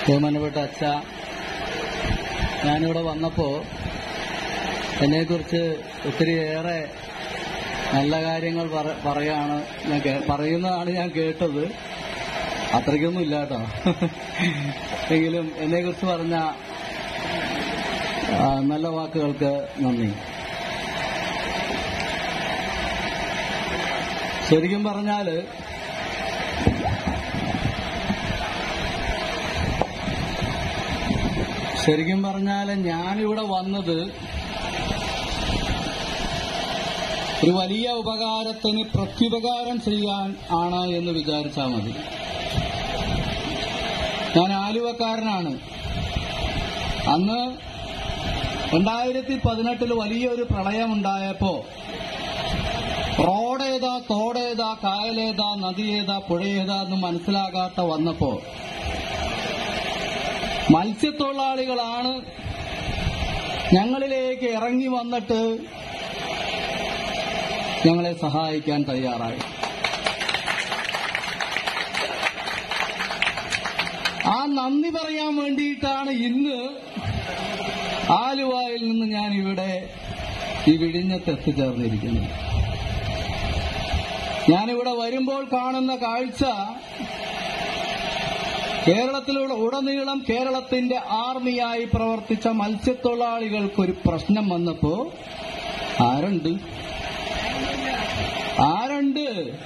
ബഹുമാനപ്പെട്ട അച്ഛ ഞാനിവിടെ വന്നപ്പോൾ എന്നെക്കുറിച്ച് ഒത്തിരിയേറെ നല്ല കാര്യങ്ങൾ പറ- പറയാണ് ഞാൻ കേ- പറയുന്നതാണ് ഞാൻ കേട്ടത് അത്രയ്ക്കൊന്നും ഇല്ല കേട്ടോ എങ്കിലും എന്നെക്കുറിച്ച് പറഞ്ഞ ആ, നല്ല വാക്കുകൾക്ക് നന്ദി ശരിക്കും പറഞ്ഞാല് ശരിക്കും പറഞ്ഞാല് ഞാനിവിടെ വന്നത് ഒരു വലിയ ഉപകാരത്തിന് പ്രത്യുപകാരം ചെയ്യാൻ ആണ് എന്ന് വിചാരിച്ചാൽ മതി ഞാൻ ആലുവക്കാരനാണ് അന്ന് രണ്ടായിരത്തി പതിനെട്ടിൽ വലിയൊരു പ്രളയമുണ്ടായപ്പോ റോഡേതാ തോടേതാ കായലേതാ നദിയേതാ പുഴയേതാ എന്ന് മനസ്സിലാകാത്ത വന്നപ്പോ മത്സ്യത്തൊഴിലാളികളാണ് ഞങ്ങളിലേക്ക് ഇറങ്ങി വന്നിട്ട് ഞങ്ങളെ സഹായിക്കാൻ തയ്യാറായി ആ നന്ദി പറയാൻ വേണ്ടിയിട്ടാണ് ഇന്ന് ആലുവായിൽ നിന്ന് ഞാൻ ഇവിടെ ഈ വിഴിഞ്ഞത്ത് എത്തിച്ചേർന്നിരിക്കുന്നത് ഞാനിവിടെ വരുമ്പോൾ കാണുന്ന കാഴ്ച കേരളത്തിലൂടെ ഉടനീളം കേരളത്തിന്റെ ആർമിയായി പ്രവർത്തിച്ച മത്സ്യത്തൊഴിലാളികൾക്കൊരു പ്രശ്നം വന്നപ്പോ ആരുണ്ട് ആരുണ്ട്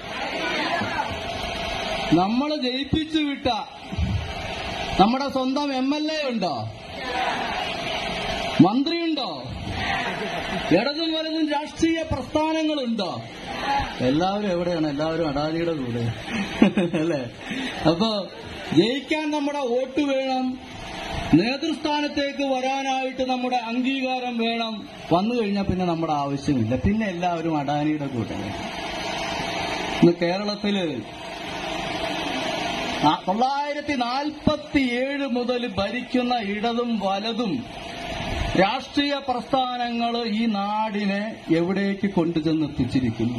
നമ്മൾ ജയിപ്പിച്ചു വിട്ട നമ്മുടെ സ്വന്തം എം എൽ എ ഉണ്ടോ മന്ത്രിയുണ്ടോ ഇടതും വലതും രാഷ്ട്രീയ പ്രസ്ഥാനങ്ങളുണ്ടോ എല്ലാവരും എവിടെയാണ് എല്ലാവരും അടാനിയുടെ കൂടെ അല്ലേ അപ്പോ ജയിക്കാൻ നമ്മുടെ വോട്ട് വേണം നേതൃസ്ഥാനത്തേക്ക് വരാനായിട്ട് നമ്മുടെ അംഗീകാരം വേണം വന്നു കഴിഞ്ഞാൽ പിന്നെ നമ്മുടെ ആവശ്യമില്ല പിന്നെ എല്ലാവരും അഡാനിയുടെ കൂടെ ഇന്ന് കേരളത്തില് ആ- തൊള്ളായിരത്തി നാൽപ്പത്തി ഏഴ് മുതൽ ഭരിക്കുന്ന ഇടതും വലതും രാഷ്ട്രീയ പ്രസ്ഥാനങ്ങൾ ഈ നാടിനെ എവിടേക്ക് കൊണ്ടുചെന്നെത്തിച്ചിരിക്കുന്നു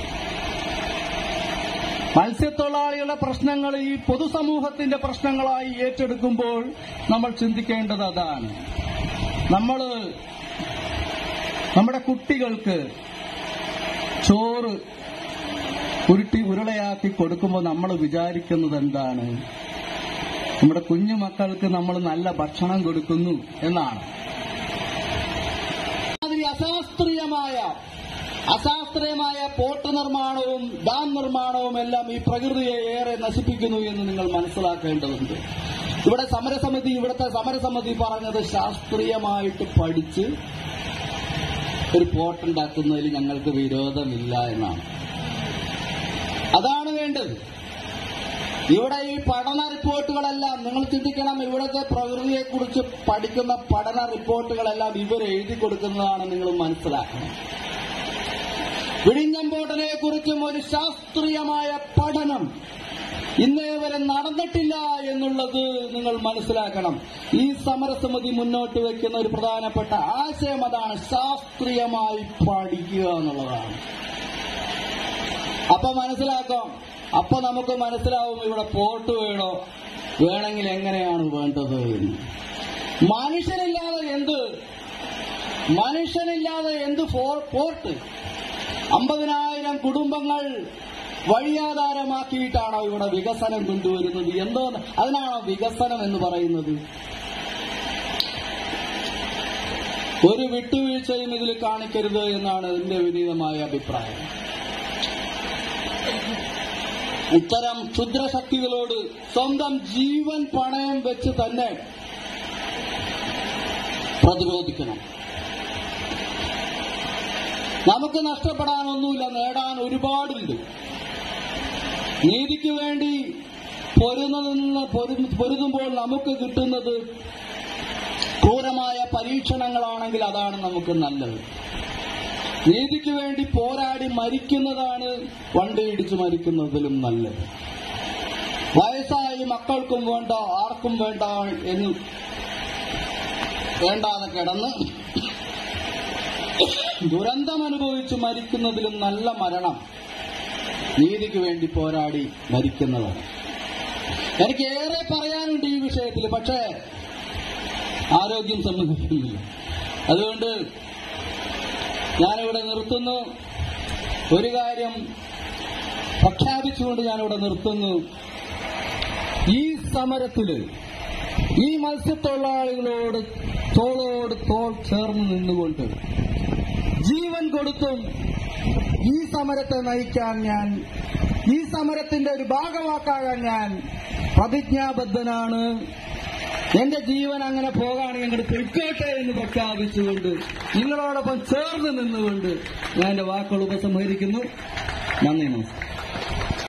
മത്സ്യത്തൊഴിലാളികളുടെ പ്രശ്നങ്ങൾ ഈ പൊതുസമൂഹത്തിന്റെ പ്രശ്നങ്ങളായി ഏറ്റെടുക്കുമ്പോൾ നമ്മൾ ചിന്തിക്കേണ്ടത് അതാണ് നമ്മൾ നമ്മുടെ കുട്ടികൾക്ക് ചോറ് ഉരുട്ടി ഉരുളയാക്കി കൊടുക്കുമ്പോൾ നമ്മൾ വിചാരിക്കുന്നത് എന്താണ് നമ്മുടെ കുഞ്ഞു മക്കൾക്ക് നമ്മൾ നല്ല ഭക്ഷണം കൊടുക്കുന്നു എന്നാണ് അതിന് അശാസ്ത്രീയമായ അശാസ്ത്രീയമായ പോർട്ട് നിർമ്മാണവും ഡാം നിർമ്മാണവും എല്ലാം ഈ പ്രകൃതിയെ ഏറെ നശിപ്പിക്കുന്നു എന്ന് നിങ്ങൾ മനസ്സിലാക്കേണ്ടതുണ്ട് ഇവിടെ സമരസമിതി ഇവിടുത്തെ സമരസമിതി പറഞ്ഞത് ശാസ്ത്രീയമായിട്ട് പഠിച്ച് ഒരു പോർട്ട് ഉണ്ടാക്കുന്നതിൽ ഞങ്ങൾക്ക് വിരോധമില്ല എന്നാണ് അതാണ് വേണ്ടത് ഇവിടെ ഈ പഠന റിപ്പോർട്ടുകളെല്ലാം നിങ്ങൾ ചിന്തിക്കണം ഇവിടുത്തെ പ്രകൃതിയെക്കുറിച്ച് പഠിക്കുന്ന പഠന റിപ്പോർട്ടുകളെല്ലാം ഇവർ എഴുതി കൊടുക്കുന്നതാണ് നിങ്ങൾ മനസ്സിലാക്കണം വിഴിഞ്ഞം ബോർഡിനെ കുറിച്ചും ഒരു ശാസ്ത്രീയമായ പഠനം ഇന്നേ വരെ നടന്നിട്ടില്ല എന്നുള്ളത് നിങ്ങൾ മനസ്സിലാക്കണം ഈ സമരസമിതി മുന്നോട്ട് വെക്കുന്ന ഒരു പ്രധാനപ്പെട്ട ആശയം അതാണ് ശാസ്ത്രീയമായി പഠിക്കുക എന്നുള്ളതാണ് അപ്പൊ മനസ്സിലാക്കാം അപ്പൊ നമുക്ക് മനസ്സിലാവും ഇവിടെ പോർട്ട് വേണോ വേണമെങ്കിൽ എങ്ങനെയാണ് വേണ്ടത് എന്ന് മനുഷ്യനില്ലാതെ എന്ത് മനുഷ്യനില്ലാതെ എന്ത് ഫോ- പോർട്ട് അമ്പതിനായിരം കുടുംബങ്ങൾ വഴിയാധാരമാക്കിയിട്ടാണോ ഇവിടെ വികസനം കൊണ്ടുവരുന്നത് എന്തോ അതിനാണോ വികസനം എന്ന് പറയുന്നത് ഒരു വിട്ടുവീഴ്ചയും ഇതിൽ കാണിക്കരുത് എന്നാണ് എന്റെ വിനീതമായ അഭിപ്രായം ഇത്തരം ക്ഷുദ്രശക്തികളോട് സ്വന്തം ജീവൻ പണയം വെച്ച് തന്നെ പ്രതിരോധിക്കണം നമുക്ക് നഷ്ടപ്പെടാനൊന്നുമില്ല നേടാൻ ഒരുപാടുണ്ട് നീതിക്ക് വേണ്ടി പൊരുതുന്ന പൊരു- പൊരുതുമ്പോൾ നമുക്ക് കിട്ടുന്നത് ക്രൂരമായ പരീക്ഷണങ്ങളാണെങ്കിൽ അതാണ് നമുക്ക് നല്ലത് നീതിക്ക് വേണ്ടി പോരാടി മരിക്കുന്നതാണ് വണ്ടി ഇടിച്ച് മരിക്കുന്നതിലും നല്ലത് വയസ്സായി മക്കൾക്കും വേണ്ട ആർക്കും വേണ്ട എന്ന് വേണ്ടാതെ കിടന്ന് ദുരന്തം അനുഭവിച്ച് മരിക്കുന്നതിലും നല്ല മരണം നീതിക്ക് വേണ്ടി പോരാടി മരിക്കുന്നതാണ് എനിക്ക് ഏറെ പറയാനുണ്ട് ഈ വിഷയത്തിൽ മനസ്സിൽ പക്ഷേ ആരോഗ്യം സമ്മതിക്കുന്നില്ല അതുകൊണ്ട് ഞാനിവിടെ നിർത്തുന്നു ഒരു കാര്യം പ്രഖ്യാപിച്ചുകൊണ്ട് ഞാനിവിടെ നിർത്തുന്നു ഈ സമരത്തില് ഈ മത്സ്യത്തൊഴിലാളികളോട് തോളോട് തോൾ ചേർന്ന് നിന്നുകൊണ്ട് ജീവൻ കൊടുത്തും ഈ സമരത്തെ നയിക്കാൻ ഞാൻ ഈ സമരത്തിന്റെ ഒരു ഭാഗമാക്കാകാൻ ഞാൻ പ്രതിജ്ഞാബദ്ധനാണ് എന്റെ ജീവൻ അങ്ങനെ പോകാണെങ്കിൽ പൊയ്ക്കോട്ടെ എന്ന് പ്രഖ്യാപിച്ചുകൊണ്ട് നിങ്ങളോടൊപ്പം ചേർന്ന് നിന്നുകൊണ്ട് ഞാൻ എന്റെ വാക്കുകൾ ഉപസംഹരിക്കുന്നു നന്ദി നമസ്കാരം